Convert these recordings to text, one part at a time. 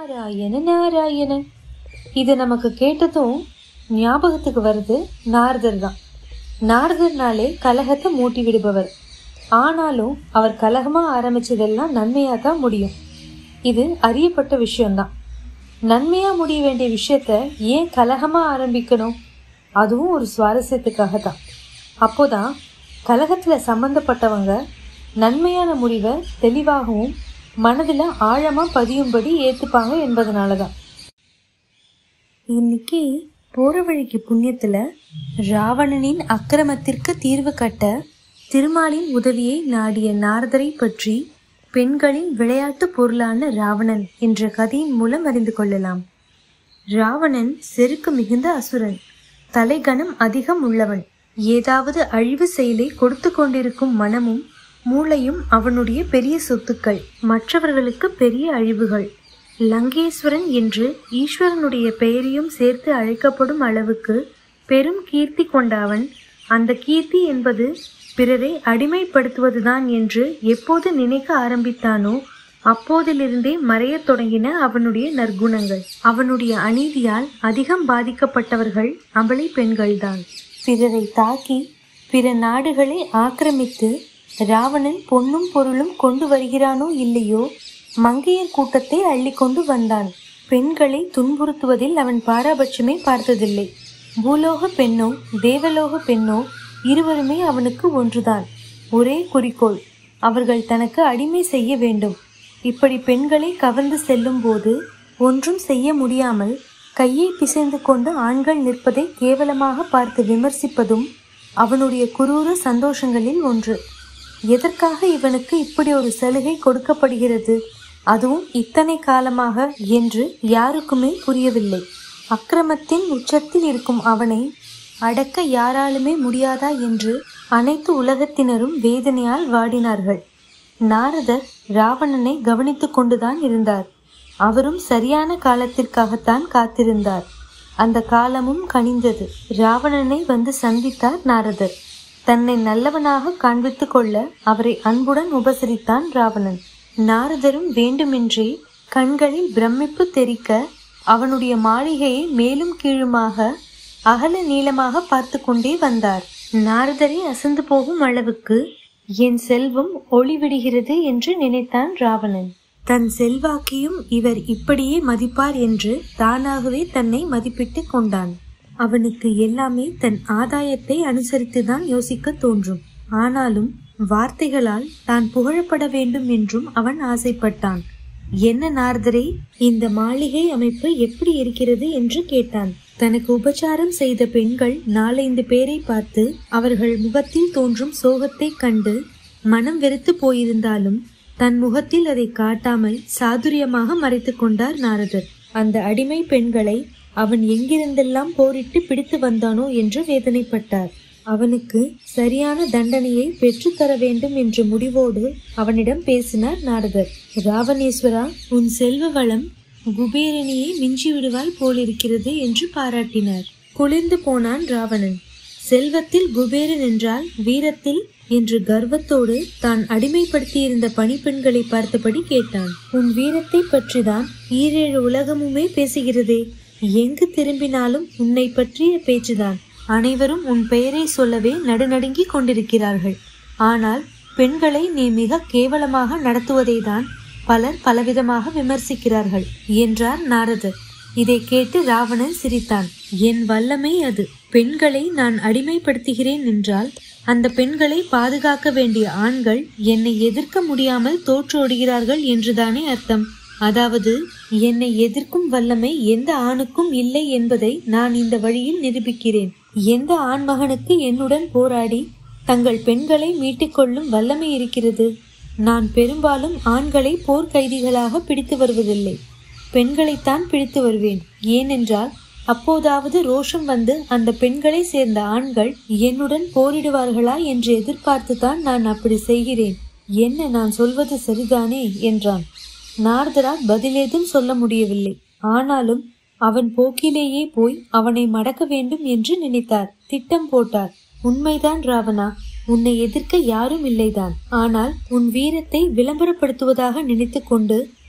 நாராயண நாராயண இது நமக்கு கேட்டதும் ஞாபகத்துக்கு வருது நாரதர் தான் நாரதர்னாலே கலகத்தை மூட்டி விடுபவர் ஆனாலும் அவர் கலகமா ஆரம்பிச்சதெல்லாம் நன்மையா தான் முடியும் இது அறியப்பட்ட விஷயம்தான் நன்மையா முடிய வேண்டிய விஷயத்த ஏன் கலகமா ஆரம்பிக்கணும் அதுவும் ஒரு சுவாரஸ்யத்துக்காக தான் அப்போதான் கலகத்துல சம்பந்தப்பட்டவங்க நன்மையான முடிவை தெளிவாகவும் மனதுல ஆழமா பதியும்படி ஏத்துப்பாங்க என்பதனால தான் இன்னைக்கு போற வழிக்கு புண்ணியத்துல ராவணனின் அக்கிரமத்திற்கு தீர்வு கட்ட திருமாலின் உதவியை நாடிய நாரதரை பற்றி பெண்களின் விளையாட்டு பொருளான ராவணன் என்ற கதையின் மூலம் அறிந்து கொள்ளலாம் ராவணன் செருக்கு மிகுந்த அசுரன் தலைகணம் அதிகம் உள்ளவன் ஏதாவது அழிவு செயலை கொடுத்து கொண்டிருக்கும் மனமும் மூளையும் அவனுடைய பெரிய சொத்துக்கள் மற்றவர்களுக்கு பெரிய அழிவுகள் லங்கேஸ்வரன் என்று ஈஸ்வரனுடைய பெயரையும் சேர்த்து அழைக்கப்படும் அளவுக்கு பெரும் கீர்த்தி கொண்ட அவன் அந்த கீர்த்தி என்பது பிறரை அடிமைப்படுத்துவதுதான் என்று எப்போது நினைக்க ஆரம்பித்தானோ அப்போதிலிருந்தே மறையத் தொடங்கின அவனுடைய நற்குணங்கள் அவனுடைய அநீதியால் அதிகம் பாதிக்கப்பட்டவர்கள் அபலை பெண்கள்தான் பிறரை தாக்கி பிற நாடுகளை ஆக்கிரமித்து ராவணன் பொன்னும் பொருளும் கொண்டு வருகிறானோ இல்லையோ மங்கையர் கூட்டத்தை அள்ளிக்கொண்டு வந்தான் பெண்களை துன்புறுத்துவதில் அவன் பாராபட்சமே பார்த்ததில்லை பூலோக பெண்ணோ தேவலோக பெண்ணோ இருவருமே அவனுக்கு ஒன்றுதான் ஒரே குறிக்கோள் அவர்கள் தனக்கு அடிமை செய்ய வேண்டும் இப்படி பெண்களை கவர்ந்து செல்லும் போது ஒன்றும் செய்ய முடியாமல் கையை பிசைந்து கொண்டு ஆண்கள் நிற்பதை கேவலமாக பார்த்து விமர்சிப்பதும் அவனுடைய குரூர சந்தோஷங்களில் ஒன்று எதற்காக இவனுக்கு இப்படி ஒரு சலுகை கொடுக்கப்படுகிறது அதுவும் இத்தனை காலமாக என்று யாருக்குமே புரியவில்லை அக்கிரமத்தின் உச்சத்தில் இருக்கும் அவனை அடக்க யாராலுமே முடியாதா என்று அனைத்து உலகத்தினரும் வேதனையால் வாடினார்கள் நாரதர் ராவணனை கவனித்துக் கொண்டுதான் இருந்தார் அவரும் சரியான காலத்திற்காகத்தான் காத்திருந்தார் அந்த காலமும் கனிந்தது ராவணனை வந்து சந்தித்தார் நாரதர் தன்னை நல்லவனாக காண்பித்துக் கொள்ள அவரை அன்புடன் உபசரித்தான் ராவணன் நாரதரும் வேண்டுமென்றே கண்களில் பிரமிப்பு தெரிக்க அவனுடைய மாளிகையை மேலும் கீழுமாக அகல நீளமாக பார்த்து கொண்டே வந்தார் நாரதரை அசந்து போகும் அளவுக்கு என் செல்வம் ஒளிவிடுகிறது என்று நினைத்தான் ராவணன் தன் செல்வாக்கையும் இவர் இப்படியே மதிப்பார் என்று தானாகவே தன்னை மதிப்பிட்டுக் கொண்டான் அவனுக்கு எல்லாமே தன் ஆதாயத்தை அனுசரித்துதான் யோசிக்க தோன்றும் ஆனாலும் வார்த்தைகளால் தான் புகழப்பட வேண்டும் என்றும் அவன் ஆசைப்பட்டான் என்ன நாரதரே இந்த மாளிகை அமைப்பு எப்படி இருக்கிறது என்று கேட்டான் தனக்கு உபச்சாரம் செய்த பெண்கள் நாலைந்து பேரை பார்த்து அவர்கள் முகத்தில் தோன்றும் சோகத்தை கண்டு மனம் வெறுத்து போயிருந்தாலும் தன் முகத்தில் அதை காட்டாமல் சாதுரியமாக மறைத்து கொண்டார் நாரதர் அந்த அடிமை பெண்களை அவன் எங்கிருந்தெல்லாம் போரிட்டு பிடித்து வந்தானோ என்று வேதனைப்பட்டார் அவனுக்கு சரியான தண்டனையை பெற்றுத்தர வேண்டும் என்ற முடிவோடு அவனிடம் பேசினார் நாரதர் ராவணேஸ்வரா உன் செல்வ வளம் குபேரனியை மிஞ்சி விடுவாய் போலிருக்கிறது என்று பாராட்டினார் குளிர்ந்து போனான் ராவணன் செல்வத்தில் குபேரன் என்றால் வீரத்தில் என்று கர்வத்தோடு தான் அடிமைப்படுத்தியிருந்த பணிப்பெண்களை பார்த்தபடி கேட்டான் உன் வீரத்தை பற்றிதான் ஈரேழு உலகமுமே பேசுகிறதே எங்கு திரும்பினாலும் உன்னை பற்றிய பேச்சுதான் அனைவரும் உன் பெயரை சொல்லவே நடுநடுங்கிக் கொண்டிருக்கிறார்கள் ஆனால் பெண்களை நீ மிக கேவலமாக நடத்துவதை தான் பலர் பலவிதமாக விமர்சிக்கிறார்கள் என்றார் நாரதர் இதை கேட்டு ராவணன் சிரித்தான் என் வல்லமை அது பெண்களை நான் அடிமைப்படுத்துகிறேன் என்றால் அந்த பெண்களை பாதுகாக்க வேண்டிய ஆண்கள் என்னை எதிர்க்க முடியாமல் தோற்றோடுகிறார்கள் என்றுதானே அர்த்தம் அதாவது என்னை எதிர்க்கும் வல்லமை எந்த ஆணுக்கும் இல்லை என்பதை நான் இந்த வழியில் நிரூபிக்கிறேன் எந்த ஆண்மகனுக்கு என்னுடன் போராடி தங்கள் பெண்களை மீட்டுக்கொள்ளும் வல்லமை இருக்கிறது நான் பெரும்பாலும் ஆண்களை போர்க்கைதிகளாக பிடித்து வருவதில்லை பெண்களைத்தான் பிடித்து வருவேன் ஏனென்றால் அப்போதாவது ரோஷம் வந்து அந்த பெண்களை சேர்ந்த ஆண்கள் என்னுடன் போரிடுவார்களா என்று எதிர்பார்த்துதான் நான் அப்படி செய்கிறேன் என்ன நான் சொல்வது சரிதானே என்றான் நாரதரால் பதிலேதும் சொல்ல முடியவில்லை ஆனாலும் அவன் போக்கிலேயே போய் அவனை மடக்க வேண்டும் என்று நினைத்தார் திட்டம் போட்டார் உண்மைதான் ராவணா உன்னை எதிர்க்க யாரும் இல்லைதான் ஆனால் உன் வீரத்தை விளம்பரப்படுத்துவதாக நினைத்துக்கொண்டு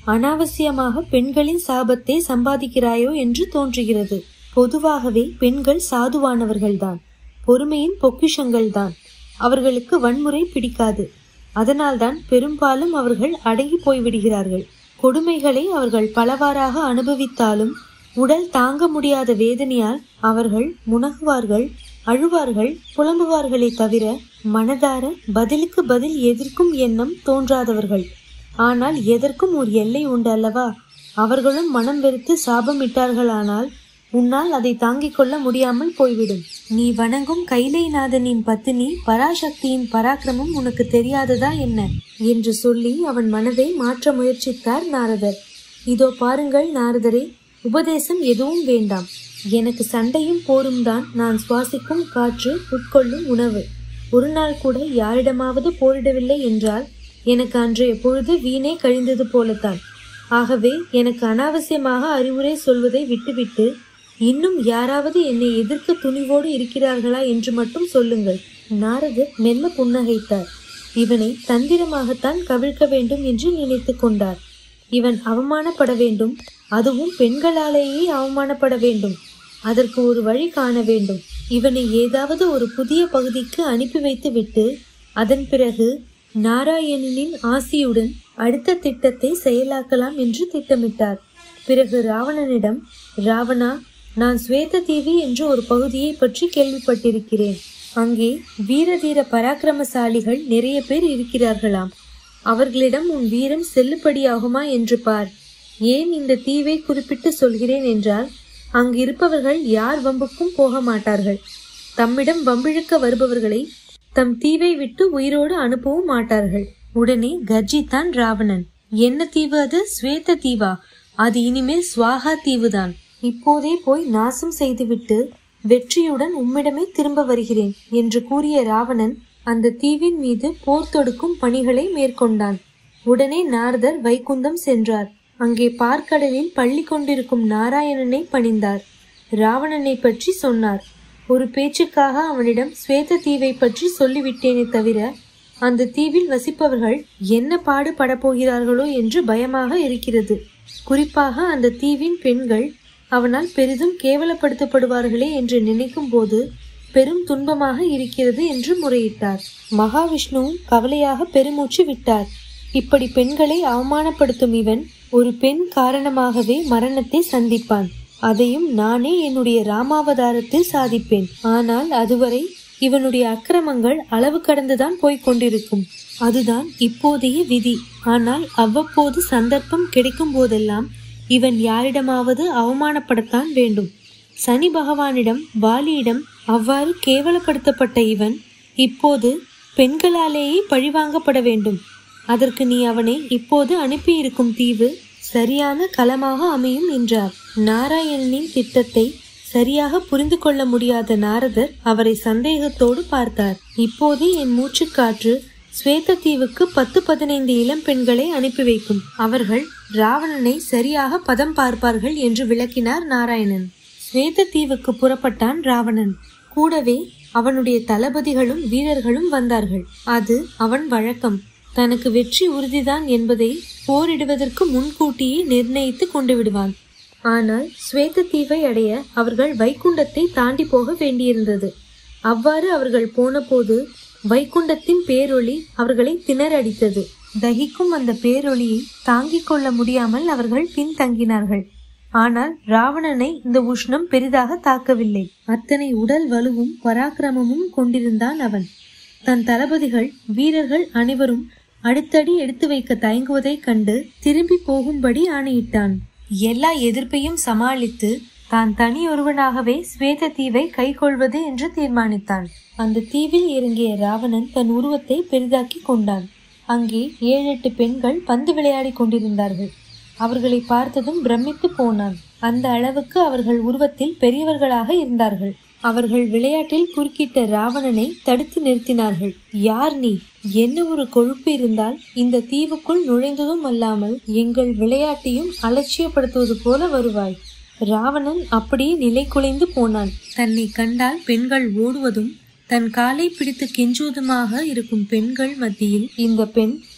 அனாவசியமாக பெண்களின் சாபத்தை சம்பாதிக்கிறாயோ என்று தோன்றுகிறது பொதுவாகவே பெண்கள் சாதுவானவர்கள்தான் பொறுமையின் பொக்கிஷங்கள்தான் அவர்களுக்கு வன்முறை பிடிக்காது அதனால்தான் பெரும்பாலும் அவர்கள் அடங்கி போய்விடுகிறார்கள் கொடுமைகளை அவர்கள் பலவாறாக அனுபவித்தாலும் உடல் தாங்க முடியாத வேதனையால் அவர்கள் முனகுவார்கள் அழுவார்கள் புலம்புவார்களே தவிர மனதார பதிலுக்கு பதில் எதிர்க்கும் எண்ணம் தோன்றாதவர்கள் ஆனால் எதற்கும் ஒரு எல்லை உண்டு அல்லவா அவர்களும் மனம் வெறுத்து சாபமிட்டார்களானால் உன்னால் அதை தாங்கிக் கொள்ள முடியாமல் போய்விடும் நீ வணங்கும் கைலைநாதனின் பத்தினி பராசக்தியின் பராக்கிரமம் உனக்கு தெரியாததா என்ன என்று சொல்லி அவன் மனதை மாற்ற முயற்சித்தார் நாரதர் இதோ பாருங்கள் நாரதரே உபதேசம் எதுவும் வேண்டாம் எனக்கு சண்டையும் போரும் தான் நான் சுவாசிக்கும் காற்று உட்கொள்ளும் உணவு ஒரு நாள் கூட யாரிடமாவது போரிடவில்லை என்றால் எனக்கு அன்றைய பொழுது வீணே கழிந்தது போலத்தான் ஆகவே எனக்கு அனாவசியமாக அறிவுரை சொல்வதை விட்டுவிட்டு இன்னும் யாராவது என்னை எதிர்க்க துணிவோடு இருக்கிறார்களா என்று மட்டும் சொல்லுங்கள் நாரதர் மெல்ல புன்னகைத்தார் இவனை தந்திரமாகத்தான் கவிழ்க்க வேண்டும் என்று நினைத்து கொண்டார் இவன் அவமானப்பட வேண்டும் அதுவும் பெண்களாலேயே அவமானப்பட வேண்டும் அதற்கு ஒரு வழி காண வேண்டும் இவனை ஏதாவது ஒரு புதிய பகுதிக்கு அனுப்பி வைத்து விட்டு அதன் பிறகு நாராயணனின் ஆசியுடன் அடுத்த திட்டத்தை செயலாக்கலாம் என்று திட்டமிட்டார் பிறகு ராவணனிடம் ராவணா நான் ஸ்வேத தீவி என்ற ஒரு பகுதியை பற்றி கேள்விப்பட்டிருக்கிறேன் அங்கே வீர தீர பராக்கிரமசாலிகள் நிறைய பேர் இருக்கிறார்களாம் அவர்களிடம் உன் வீரம் செல்லுபடியாகுமா என்று பார் ஏன் இந்த தீவை குறிப்பிட்டு சொல்கிறேன் என்றால் அங்கு இருப்பவர்கள் யார் வம்புக்கும் போக மாட்டார்கள் தம்மிடம் வம்பிழுக்க வருபவர்களை தம் தீவை விட்டு உயிரோடு அனுப்பவும் மாட்டார்கள் உடனே கர்ஜித்தான் ராவணன் என்ன தீவு அது ஸ்வேத தீவா அது இனிமேல் ஸ்வாகா தீவுதான் இப்போதே போய் நாசம் செய்துவிட்டு வெற்றியுடன் உம்மிடமே திரும்ப வருகிறேன் என்று கூறிய ராவணன் அந்த தீவின் மீது போர் தொடுக்கும் பணிகளை மேற்கொண்டான் உடனே நாரதர் வைகுந்தம் சென்றார் அங்கே பார்க்கடலில் பள்ளி கொண்டிருக்கும் நாராயணனை பணிந்தார் ராவணனை பற்றி சொன்னார் ஒரு பேச்சுக்காக அவனிடம் ஸ்வேத தீவை பற்றி சொல்லிவிட்டேனே தவிர அந்த தீவில் வசிப்பவர்கள் என்ன பாடுபட போகிறார்களோ என்று பயமாக இருக்கிறது குறிப்பாக அந்த தீவின் பெண்கள் அவனால் பெரிதும் கேவலப்படுத்தப்படுவார்களே என்று நினைக்கும் போது பெரும் துன்பமாக இருக்கிறது என்று முறையிட்டார் மகாவிஷ்ணுவும் கவலையாக பெருமூச்சு விட்டார் இப்படி பெண்களை அவமானப்படுத்தும் இவன் ஒரு பெண் காரணமாகவே மரணத்தை சந்திப்பான் அதையும் நானே என்னுடைய ராமாவதாரத்தில் சாதிப்பேன் ஆனால் அதுவரை இவனுடைய அக்கிரமங்கள் அளவு கடந்துதான் போய்க் கொண்டிருக்கும் அதுதான் இப்போதைய விதி ஆனால் அவ்வப்போது சந்தர்ப்பம் கிடைக்கும் போதெல்லாம் இவன் யாரிடமாவது அவமானப்படத்தான் வேண்டும் சனி பகவானிடம் வாலியிடம் அவ்வாறு கேவலப்படுத்தப்பட்ட இவன் இப்போது பெண்களாலேயே பழிவாங்கப்பட வேண்டும் அதற்கு நீ அவனை இப்போது அனுப்பியிருக்கும் தீவு சரியான களமாக அமையும் என்றார் நாராயணனின் திட்டத்தை சரியாக புரிந்து கொள்ள முடியாத நாரதர் அவரை சந்தேகத்தோடு பார்த்தார் இப்போதே என் மூச்சுக்காற்று ஸ்வேத தீவுக்கு பத்து பதினைந்து இளம் பெண்களை அனுப்பி வைக்கும் அவர்கள் ராவணனை சரியாக பதம் பார்ப்பார்கள் என்று விளக்கினார் நாராயணன் ஸ்வேத தீவுக்கு புறப்பட்டான் ராவணன் கூடவே அவனுடைய தளபதிகளும் வீரர்களும் வந்தார்கள் அது அவன் வழக்கம் தனக்கு வெற்றி உறுதிதான் என்பதை போரிடுவதற்கு முன்கூட்டியே நிர்ணயித்து கொண்டு விடுவான் ஆனால் ஸ்வேத தீவை அடைய அவர்கள் வைகுண்டத்தை தாண்டி போக வேண்டியிருந்தது அவ்வாறு அவர்கள் போனபோது வைகுண்டத்தின் பேரொளி அவர்களை திணறடித்தது தகிக்கும் அந்த பேரொளியை தாங்கிக் கொள்ள முடியாமல் அவர்கள் பின்தங்கினார்கள் ஆனால் ராவணனை இந்த உஷ்ணம் பெரிதாக தாக்கவில்லை அத்தனை உடல் வலுவும் பராக்கிரமமும் கொண்டிருந்தான் அவன் தன் தளபதிகள் வீரர்கள் அனைவரும் அடுத்தடி எடுத்து வைக்க தயங்குவதைக் கண்டு திரும்பி போகும்படி ஆணையிட்டான் எல்லா எதிர்ப்பையும் சமாளித்து தான் தனியொருவனாகவே ஸ்வேத தீவை கைக்கொள்வது என்று தீர்மானித்தான் அந்த தீவில் இறங்கிய ராவணன் தன் உருவத்தை பெரிதாக்கி கொண்டான் அங்கே ஏழு எட்டு பெண்கள் பந்து விளையாடிக் கொண்டிருந்தார்கள் அவர்களை பார்த்ததும் பிரமித்து போனான் அந்த அளவுக்கு அவர்கள் உருவத்தில் பெரியவர்களாக இருந்தார்கள் அவர்கள் விளையாட்டில் குறுக்கிட்ட ராவணனை தடுத்து நிறுத்தினார்கள் யார் நீ என்ன ஒரு கொழுப்பு இருந்தால் இந்த தீவுக்குள் நுழைந்ததும் அல்லாமல் எங்கள் விளையாட்டையும் அலட்சியப்படுத்துவது போல வருவாய் ராவணன் அப்படியே நிலை குலைந்து போனான் தன்னை கண்டால் பெண்கள் ஓடுவதும் தன் காலை பிடித்து கெஞ்சுவதுமாக இருக்கும் பெண்கள் மத்தியில் இந்த பெண்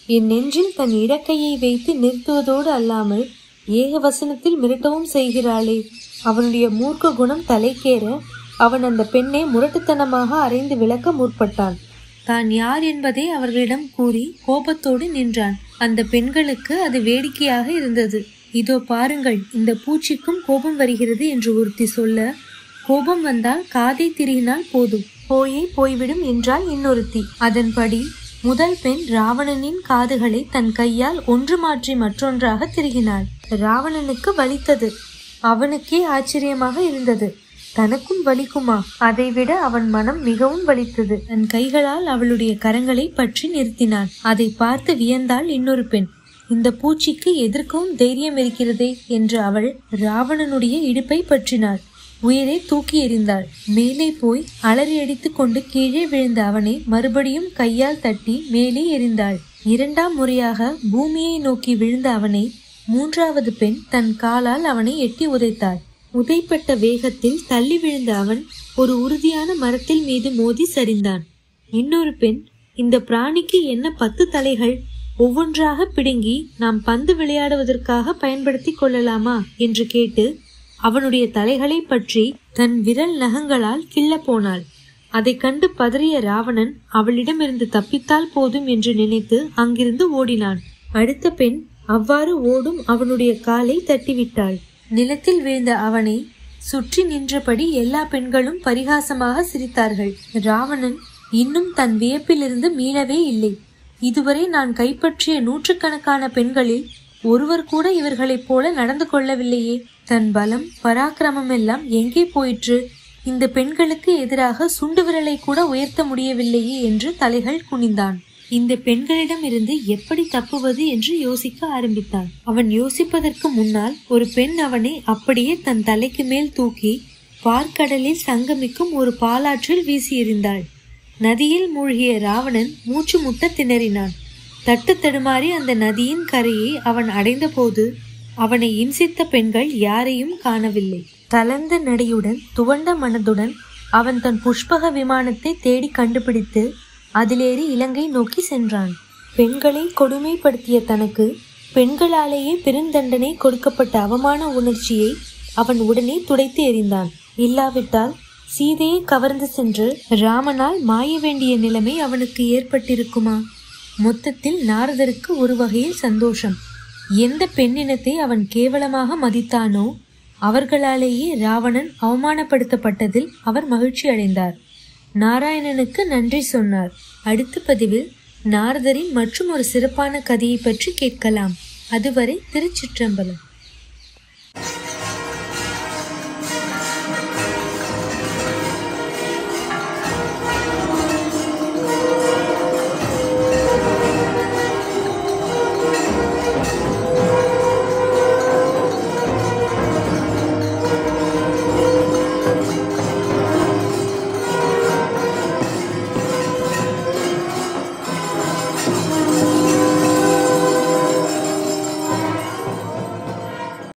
என் நெஞ்சில் தன் இடக்கையை வைத்து நிறுத்துவதோடு அல்லாமல் ஏகவசனத்தில் மிரட்டவும் செய்கிறாளே அவனுடைய மூர்க்க குணம் தலைக்கேற அவன் அந்த பெண்ணை முரட்டுத்தனமாக அறைந்து விளக்க முற்பட்டான் தான் யார் என்பதை அவர்களிடம் கூறி கோபத்தோடு நின்றான் அந்த பெண்களுக்கு அது வேடிக்கையாக இருந்தது இதோ பாருங்கள் இந்த பூச்சிக்கும் கோபம் வருகிறது என்று ஒருத்தி சொல்ல கோபம் வந்தால் காதை திருகினால் போதும் போயே போய்விடும் என்றால் இன்னொருத்தி அதன்படி முதல் பெண் ராவணனின் காதுகளை தன் கையால் ஒன்று மாற்றி மற்றொன்றாக திருகினாள் ராவணனுக்கு வலித்தது அவனுக்கே ஆச்சரியமாக இருந்தது தனக்கும் வலிக்குமா அதைவிட அவன் மனம் மிகவும் வலித்தது தன் கைகளால் அவளுடைய கரங்களை பற்றி நிறுத்தினான் அதை பார்த்து வியந்தாள் இன்னொரு பெண் இந்த பூச்சிக்கு எதிர்க்கவும் தைரியம் இருக்கிறதே என்று அவள் ராவணனுடைய இடுப்பை பற்றினாள் உயிரை தூக்கி எறிந்தாள் மேலே போய் அலறி அடித்துக் கொண்டு கீழே விழுந்த அவனை மறுபடியும் கையால் தட்டி மேலே எறிந்தாள் இரண்டாம் முறையாக பூமியை நோக்கி விழுந்த அவனை மூன்றாவது பெண் தன் காலால் அவனை எட்டி உதைத்தாள் உதைப்பட்ட வேகத்தில் தள்ளி விழுந்த அவன் ஒரு உறுதியான மரத்தில் மீது மோதி சரிந்தான் இன்னொரு பெண் இந்த பிராணிக்கு என்ன பத்து தலைகள் ஒவ்வொன்றாக பிடுங்கி நாம் பந்து விளையாடுவதற்காக பயன்படுத்திக் கொள்ளலாமா என்று கேட்டு அவனுடைய தலைகளை பற்றி தன் விரல் நகங்களால் கிள்ள போனாள் அதைக் கண்டு பதறிய ராவணன் அவளிடமிருந்து தப்பித்தால் போதும் என்று நினைத்து அங்கிருந்து ஓடினான் அடுத்த பெண் அவ்வாறு ஓடும் அவனுடைய காலை தட்டிவிட்டாள் நிலத்தில் விழுந்த அவனை சுற்றி நின்றபடி எல்லா பெண்களும் பரிகாசமாக சிரித்தார்கள் ராவணன் இன்னும் தன் வியப்பிலிருந்து மீளவே இல்லை இதுவரை நான் கைப்பற்றிய நூற்றுக்கணக்கான பெண்களில் ஒருவர் கூட இவர்களைப் போல நடந்து கொள்ளவில்லையே தன் பலம் பராக்கிரமம் எல்லாம் எங்கே போயிற்று இந்த பெண்களுக்கு எதிராக சுண்டு விரலை கூட உயர்த்த முடியவில்லையே என்று தலைகள் குனிந்தான் இந்த பெண்களிடம் இருந்து எப்படி தப்புவது என்று யோசிக்க ஆரம்பித்தான் அவன் யோசிப்பதற்கு முன்னால் ஒரு பெண் அவனை அப்படியே தன் தலைக்கு மேல் தூக்கி பார்க்கடலில் சங்கமிக்கும் ஒரு பாலாற்றில் வீசி எறிந்தாள் நதியில் மூழ்கிய ராவணன் மூச்சு முட்ட திணறினான் தட்டு தடுமாறி அந்த நதியின் கரையை அவன் அடைந்தபோது அவனை இம்சித்த பெண்கள் யாரையும் காணவில்லை தளர்ந்த நடையுடன் துவண்ட மனதுடன் அவன் தன் புஷ்பக விமானத்தை தேடி கண்டுபிடித்து அதிலேறி இலங்கை நோக்கி சென்றான் பெண்களை கொடுமைப்படுத்திய தனக்கு பெண்களாலேயே பெருந்தண்டனை கொடுக்கப்பட்ட அவமான உணர்ச்சியை அவன் உடனே துடைத்து எறிந்தான் இல்லாவிட்டால் சீதையை கவர்ந்து சென்று ராமனால் மாய வேண்டிய நிலைமை அவனுக்கு ஏற்பட்டிருக்குமா மொத்தத்தில் நாரதருக்கு ஒரு வகையில் சந்தோஷம் எந்த பெண்ணினத்தை அவன் கேவலமாக மதித்தானோ அவர்களாலேயே ராவணன் அவமானப்படுத்தப்பட்டதில் அவர் மகிழ்ச்சி அடைந்தார் நாராயணனுக்கு நன்றி சொன்னார் அடுத்த பதிவில் நாரதரின் மற்றும் ஒரு சிறப்பான கதையை பற்றி கேட்கலாம் அதுவரை திருச்சிற்றம்பலம்